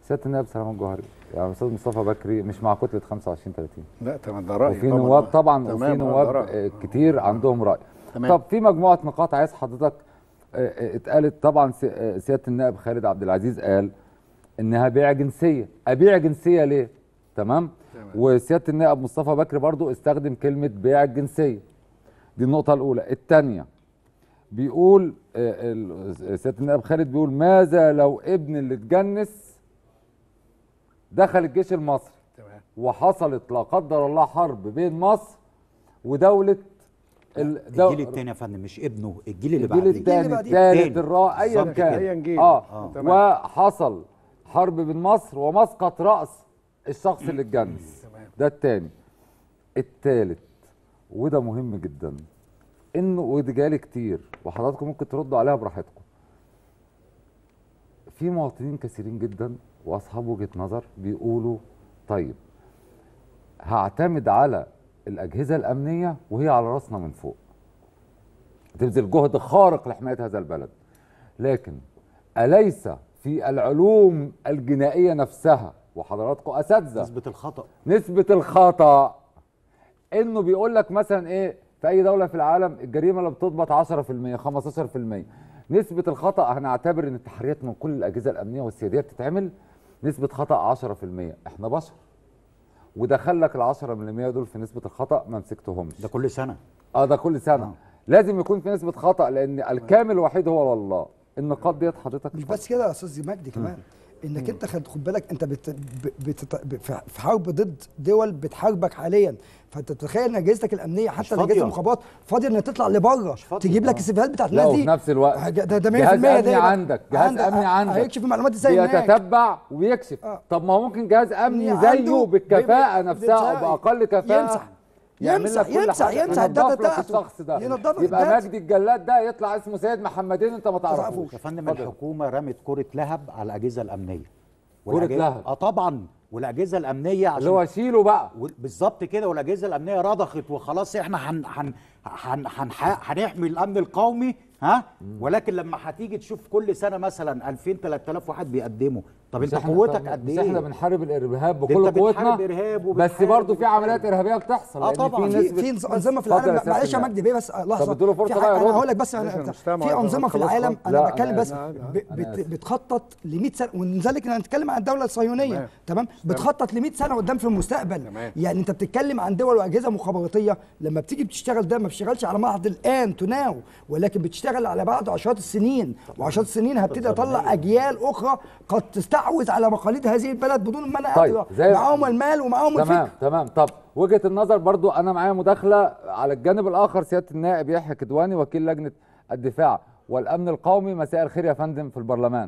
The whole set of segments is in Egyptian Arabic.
سياده النائب سلام الجوهري يعني استاذ مصطفى بكري مش مع كتله 25 30 لا تمام ده رايي وفي نواب طبعا تمام، وفي آه، ده نواب رأيي. آه، كتير عندهم راي تمام. طب في مجموعه نقاط عايز حضرتك آه، آه، اتقالت طبعا سي- آه، سياده النائب خالد عبد العزيز قال انها بيع جنسيه ابيع جنسيه ليه تمام تمام. وسياده النائب مصطفى بكري برضو استخدم كلمه بيع الجنسيه دي النقطه الاولى الثانيه بيقول آه، ال- سياده النائب خالد بيقول ماذا لو ابن اللي اتجنس دخل الجيش المصري تمام وحصلت لا قدر الله حرب بين مصر ودولة ال- دو- الجيل الثاني يا فندم مش ابنه الجيل اللي الجيل بعديه الثاني بعديه. الثالث التاني. الرابع ايا بالظبط كان كده. أيا جيل. اه آه. و- تمام. وحصل حرب بين مصر ومسقط راس الشخص اللي اتجنس تمام. ده الثاني الثالث وده مهم جدا انه ودي جالي كتير وحضراتكم ممكن تردوا عليها براحتكم في مواطنين كثيرين جدا واصحاب وجهه نظر بيقولوا طيب هعتمد على الاجهزه الامنيه وهي على راسنا من فوق تبذل جهد خارق لحمايه هذا البلد لكن اليس في العلوم الجنائيه نفسها وحضراتكم اساتذه نسبه الخطا نسبة الخطأ انه بيقول لك مثلا ايه في اي دولة في العالم الجريمة اللي بتضبط 10% 15% نسبة الخطأ هنعتبر ان التحريات من كل الاجهزة الامنية والسيادية بتتعمل نسبة خطأ 10% احنا بشر ودخل لك ال 10% دول في نسبة الخطأ ما مسكتهمش ده كل سنه اه ده كل سنة آه. لازم يكون في نسبة خطأ لان الكامل الوحيد هو الله النقاط ديت حضرتك مش بس كده يا استاذ مجدي كمان انك انت خد خد بالك انت بت ب- بت ب- في في حرب ضد دول بتحاربك حاليا فانت تتخيل ان اجهزتك الامنيه حتى فاضية. اجهزه المخابرات فاضيه انها تطلع لبره فاضية. تجيب لك آه. السيفيهات بتاعت لا الناس وفي دي نفس الوقت ده ده ده 100% جهاز ده امني يبقى- عندك جهاز امني عندك هيكشف المعلومات ازاي هناك بيتتبع ويكشف آه. طب ما هو ممكن جهاز امني عنده زيه بالكفاءه بي- نفسها او بتاعي. باقل كفاءه يمسح يعمل يمسح لك كل يمسح حاجة. يمسح الداتا ينضف لك بتاعته الشخص ده ينضف يبقى الداتا. مجدي الجلاد ده يطلع اسمه سيد محمدين انت ما تعرفوش تعرفوش. يا فندم اتفضل. الحكومه رمت كره لهب على الاجهزه الامنيه كرة والأجهزة- لهب. اه طبعا والاجهزه الامنيه عشان اللي هو شيله بقى و- بالظبط كده والاجهزه الامنيه رضخت وخلاص احنا هن هن هن هن هنحمي الامن القومي ها ولكن لما هتيجي تشوف كل سنه مثلا 2000 3000 واحد بيقدموا طب انت مش إحنا- قوتك طب قد مش احنا ايه؟ بنحارب الارهاب ده بكل أنت بتحارب قوتنا إرهاب بس وبتحارب برضه في وبتحارب. عمليات ارهابيه بتحصل آه لأن طبعاً. في في نسبه في انظمه في اتفضل يا العالم سيادة معلش يا النائب. مجدي بيه بس لحظه طب اديله فرصة في بقى حاجة- يرد. انا هقول لك بس ليش أنا- المستمع في انظمه في خلاص العالم خلاص. انا لا، بتكلم أنا- بس أنا- ب- أنا بت- آسف. بتخطط ل 100 سنه ولذلك انا هنتكلم عن الدوله الصهيونيه تمام. تمام بتخطط ل 100 سنه قدام في المستقبل تمام. يعني انت بتتكلم عن دول واجهزه مخابراتيه لما بتيجي بتشتغل ده ما بتشتغلش على معهد الان تو ناو ولكن بتشتغل على بعد عشرات السنين وعشرات السنين هبتدي اطلع اجيال اخرى قد تستحوذ على مقاليد هذه البلد بدون ما انا طيب، أدرى. زي- معاهم المال ومعاهم تمام الفكر تمام طب وجهه النظر برضو انا معايا مداخله على الجانب الاخر سياده النائب يحيى كدواني وكيل لجنه الدفاع والامن القومي مساء الخير يا فندم في البرلمان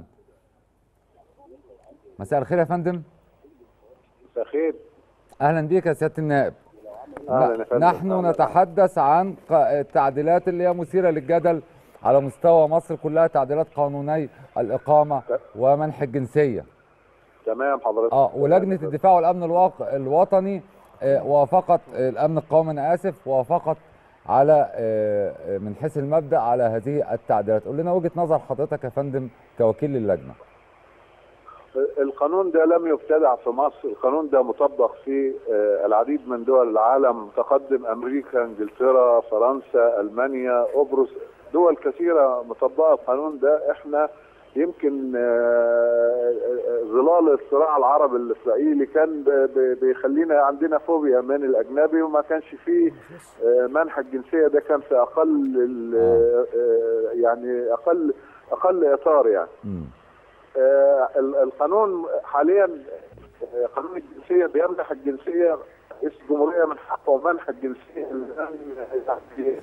مساء الخير يا فندم مساء الخير اهلا بك يا سياده النائب أهلاً يا فندم. نحن أهلاً. نتحدث عن ق- التعديلات اللي هي مثيره للجدل على مستوى مصر كلها تعديلات قانوني الاقامه ومنح الجنسيه تمام حضرتك اه ولجنه الدفاع والامن الواق... الوطني آه وافقت آه الامن القومي انا اسف وافقت على آه آه، من حيث المبدا على هذه التعديلات قول لنا وجهه نظر حضرتك يا فندم كوكيل للجنه القانون ده لم يبتدع في مصر القانون ده مطبق في آه، العديد من دول العالم متقدم امريكا انجلترا فرنسا المانيا قبرص دول كثيره مطبقه القانون ده احنا يمكن آه، آه، ظلال الصراع العربي الاسرائيلي كان ب- ب- بيخلينا عندنا فوبيا من الاجنبي وما كانش فيه آه، منح الجنسيه ده كان في اقل ال- آه، يعني اقل اقل اطار يعني مم. آه، ال- القانون حاليا آه، قانون الجنسيه بيمنح الجنسيه رئيس الجمهوريه من حقه منح الجنسيه الان يعني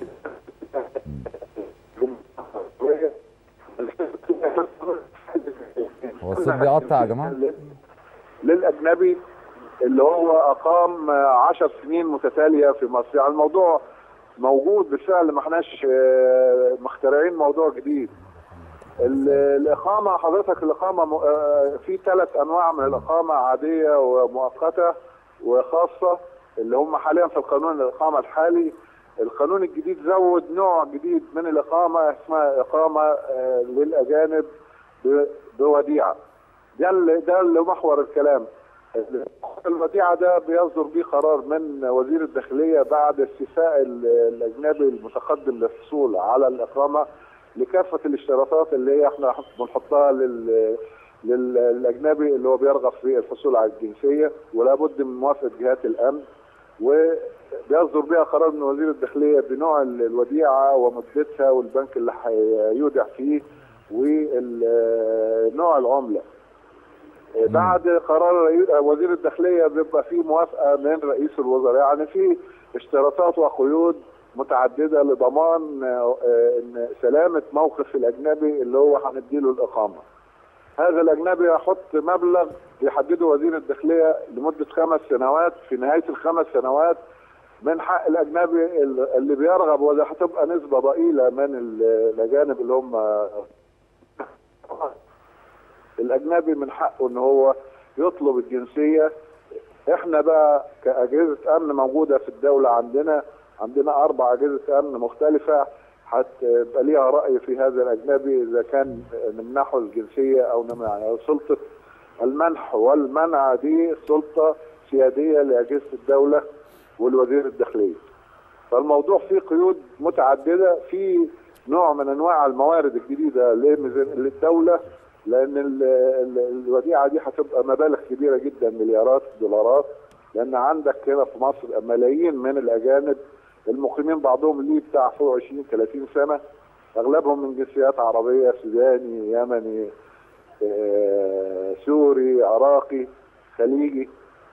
هو الصوت بيقطع يا جماعه للاجنبي اللي هو اقام آه، عشر سنين متتاليه في مصر يعني الموضوع موجود بالفعل ما احناش آه، مخترعين موضوع جديد ال- الإقامة حضرتك الإقامة م- آه، في ثلاث أنواع من الإقامة عادية ومؤقتة وخاصة اللي هم حاليا في القانون الإقامة الحالي القانون الجديد زود نوع جديد من الإقامة اسمها إقامة آه، للأجانب ب- بوديعة ده اللي ده اللي محور الكلام الوديعه ده بيصدر بيه قرار من وزير الداخليه بعد استيفاء ال- الاجنبي المتقدم للحصول على الاقامه لكافه الاشتراطات اللي هي احنا بنحطها لل لل- للاجنبي اللي هو بيرغب في الحصول على الجنسيه ولا بد من موافقه جهات الامن وبيصدر بها قرار من وزير الداخليه بنوع ال- الوديعه ومدتها والبنك اللي هيودع فيه ونوع العمله بعد قرار رئي- وزير الداخليه بيبقى فيه موافقه من رئيس الوزراء يعني في اشتراطات وقيود متعدده لضمان آه، آه، ان سلامه موقف الاجنبي اللي هو هنديله الاقامه. هذا الاجنبي يحط مبلغ يحدده وزير الداخليه لمده خمس سنوات في نهايه الخمس سنوات من حق الاجنبي اللي بيرغب وده هتبقى نسبه ضئيله من ال- الاجانب اللي هم الاجنبي من حقه ان هو يطلب الجنسيه احنا بقى كاجهزه امن موجوده في الدوله عندنا عندنا اربع اجهزه امن مختلفه هتبقى ليها راي في هذا الاجنبي اذا كان نمنحه الجنسيه او نمنع يعني سلطه المنح والمنع دي سلطه سياديه لاجهزه الدوله والوزير الداخليه فالموضوع فيه قيود متعدده في نوع من انواع الموارد الجديده لميزان- للدوله لان ال- ال- الوديعه دي هتبقى مبالغ كبيره جدا مليارات الدولارات لان عندك هنا في مصر ملايين من الاجانب المقيمين بعضهم ليه بتاع فوق 20 30 سنه اغلبهم من جنسيات عربيه سوداني يمني آه، سوري عراقي خليجي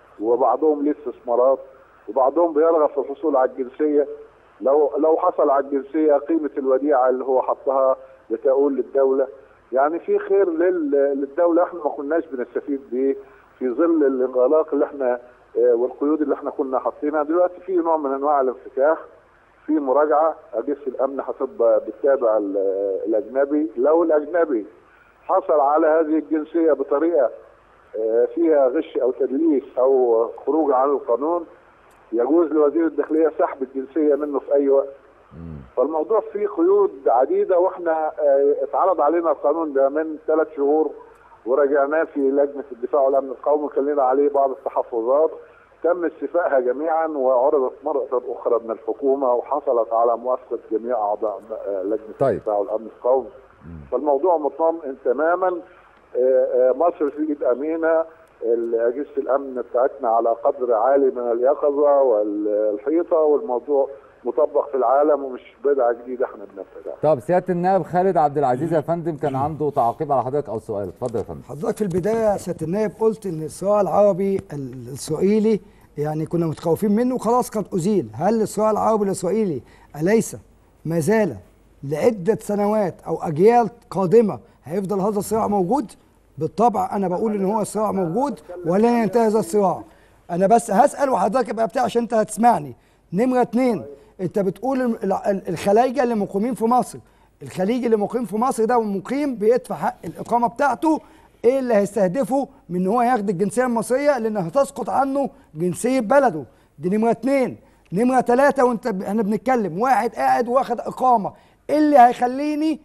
وبعضهم ليه استثمارات وبعضهم بيرغب في الحصول على الجنسيه لو لو حصل على الجنسيه قيمه الوديعه اللي هو حطها بتقول للدوله يعني في خير لل- للدوله احنا ما كناش بنستفيد بيه في ظل الانغلاق اللي احنا آه، والقيود اللي احنا كنا حاطينها دلوقتي في نوع من انواع الانفتاح في مراجعه اجهزه الامن هتبقى بتتابع ال- الاجنبي لو الاجنبي حصل على هذه الجنسيه بطريقه آه، فيها غش او تدليس او خروج عن القانون يجوز لوزير الداخليه سحب الجنسيه منه في اي وقت فالموضوع فيه قيود عديده واحنا آه، اتعرض علينا القانون ده من ثلاث شهور وراجعناه في لجنه الدفاع والامن القومي وكان لنا عليه بعض التحفظات تم استيفائها جميعا وعرضت مره اخرى من الحكومه وحصلت على موافقه جميع اعضاء آه، لجنه طيب. الدفاع والامن القومي فالموضوع مطمئن تماما آه، آه، مصر في ايد امينه اجهزه الامن بتاعتنا على قدر عالي من اليقظه والحيطه والموضوع مطبق في العالم ومش بدعه جديده احنا بنفذها طب سياده النائب خالد عبد العزيز يا فندم كان عنده تعقيب على حضرتك او سؤال اتفضل يا فندم حضرتك في البدايه يا سياده النائب قلت ان الصراع العربي الاسرائيلي يعني كنا متخوفين منه وخلاص قد ازيل هل الصراع العربي الاسرائيلي اليس ما زال لعده سنوات او اجيال قادمه هيفضل هذا الصراع موجود بالطبع انا بقول ان هو الصراع موجود ولن ينتهي هذا الصراع انا بس هسال وحضرتك يبقى بتاع عشان انت هتسمعني نمره اتنين انت بتقول ال- ال- الخلايجه اللي مقيمين في مصر الخليجي اللي مقيم في مصر ده مقيم بيدفع حق الاقامه بتاعته ايه اللي هيستهدفه من ان هو ياخد الجنسيه المصريه لان هتسقط عنه جنسيه بلده دي نمره اتنين نمره ثلاثه وانت ب- احنا بنتكلم واحد قاعد واخد اقامه ايه اللي هيخليني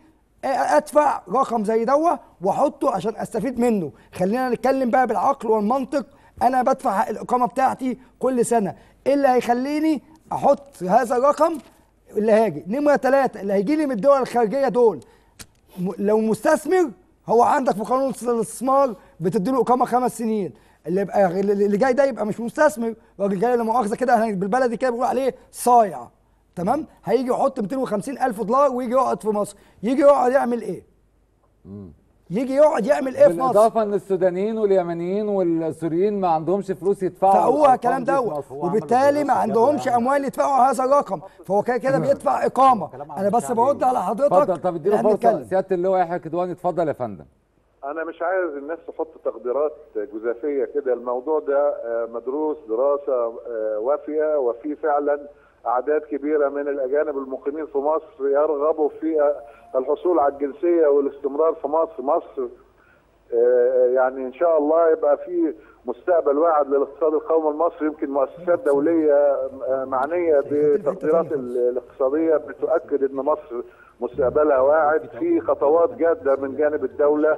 ادفع رقم زي دوا واحطه عشان استفيد منه خلينا نتكلم بقى بالعقل والمنطق انا بدفع حق الاقامه بتاعتي كل سنه ايه اللي هيخليني احط هذا الرقم اللي هاجي نمره ثلاثة اللي هيجي لي من الدول الخارجيه دول م- لو مستثمر هو عندك في قانون الاستثمار بتديله اقامه خمس سنين اللي يبقى اللي جاي ده يبقى مش مستثمر راجل جاي لا مؤاخذه كده احنا بالبلدي كده بنقول عليه صايع تمام هيجي يحط 250 الف دولار ويجي يقعد في مصر يجي يقعد يعمل ايه يجي يقعد يعمل ايه في مصر بالاضافه ان السودانيين واليمنيين والسوريين ما عندهمش فلوس يدفعوا فهو الأرقام الكلام دي في ده مصر. وبالتالي ما عندهمش اموال يدفعوا هذا الرقم فهو كده كده بيدفع اقامه انا بس برد على حضرتك اتفضل طب اديله إحنا فرصه بنتكلم. سياده اللواء يحيى كدواني اتفضل يا فندم انا مش عايز الناس تحط تقديرات جزافيه كده الموضوع ده آه، مدروس دراسه آه، وافيه وفي فعلا اعداد كبيره من الاجانب المقيمين في مصر يرغبوا في آه، الحصول على الجنسيه والاستمرار في مصر مصر آه، يعني ان شاء الله يبقى في مستقبل واعد للاقتصاد القومي المصري يمكن مؤسسات دوليه آه، معنيه بالتقديرات ال- الاقتصاديه بتؤكد ان مصر مستقبلها واعد في خطوات جاده من جانب الدوله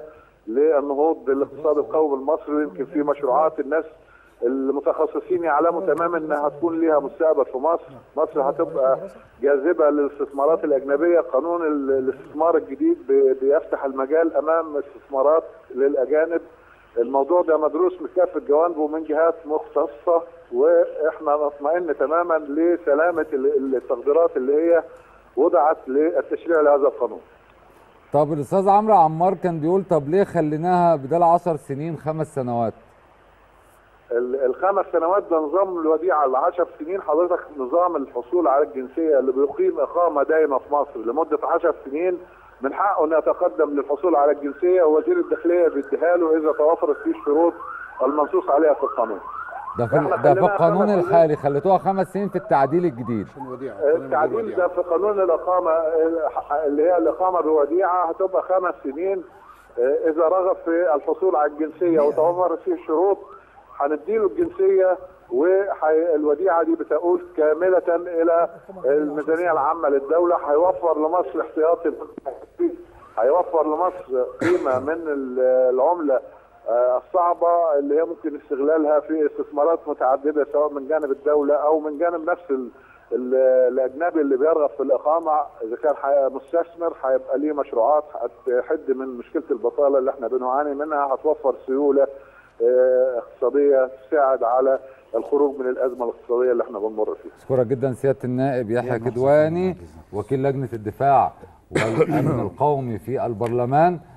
للنهوض بالاقتصاد القومي المصري يمكن في مشروعات الناس المتخصصين يعلموا تماما انها هتكون ليها مستقبل في مصر، مصر هتبقى جاذبه للاستثمارات الاجنبيه، قانون ال- الاستثمار الجديد بي- بيفتح المجال امام استثمارات للاجانب. الموضوع ده مدروس من كافه جوانبه من جهات مختصه واحنا نطمئن تماما لسلامه ال- التقديرات اللي هي وضعت للتشريع لهذا القانون. طب الاستاذ عمرو عمار كان بيقول طب ليه خليناها بدل 10 سنين خمس سنوات ال- الخمس سنوات ده نظام الوديعه ال 10 سنين حضرتك نظام الحصول على الجنسيه اللي بيقيم اقامه دائمه في مصر لمده 10 سنين من حقه انه يتقدم للحصول على الجنسيه ووزير الداخليه بيديها له اذا توفرت فيه الشروط المنصوص عليها في القانون. ده في إحنا ده في خليناها القانون خمس سنين. الحالي خليتوها خمس سنين في التعديل الجديد التعديل ده في قانون الاقامه آه، اللي هي الاقامه بوديعه هتبقى خمس سنين آه، اذا رغب في الحصول على الجنسيه وتوفرت فيه الشروط هنديله الجنسيه والوديعه دي بتؤول كامله الى الميزانيه العامه للدوله هيوفر لمصر احتياطي هيوفر لمصر قيمه من ال- العمله آه، الصعبه اللي هي ممكن استغلالها في استثمارات متعدده سواء من جانب الدوله او من جانب نفس ال- ال- الاجنبي اللي بيرغب في الاقامه اذا كان حي- مستثمر هيبقى ليه مشروعات هتحد من مشكله البطاله اللي احنا بنعاني منها هتوفر سيوله آه، اقتصاديه تساعد على الخروج من الازمه الاقتصاديه اللي احنا بنمر فيها. اشكرك جدا سياده النائب يحيى محسن كدواني فينا. وكيل لجنه الدفاع والامن القومي في البرلمان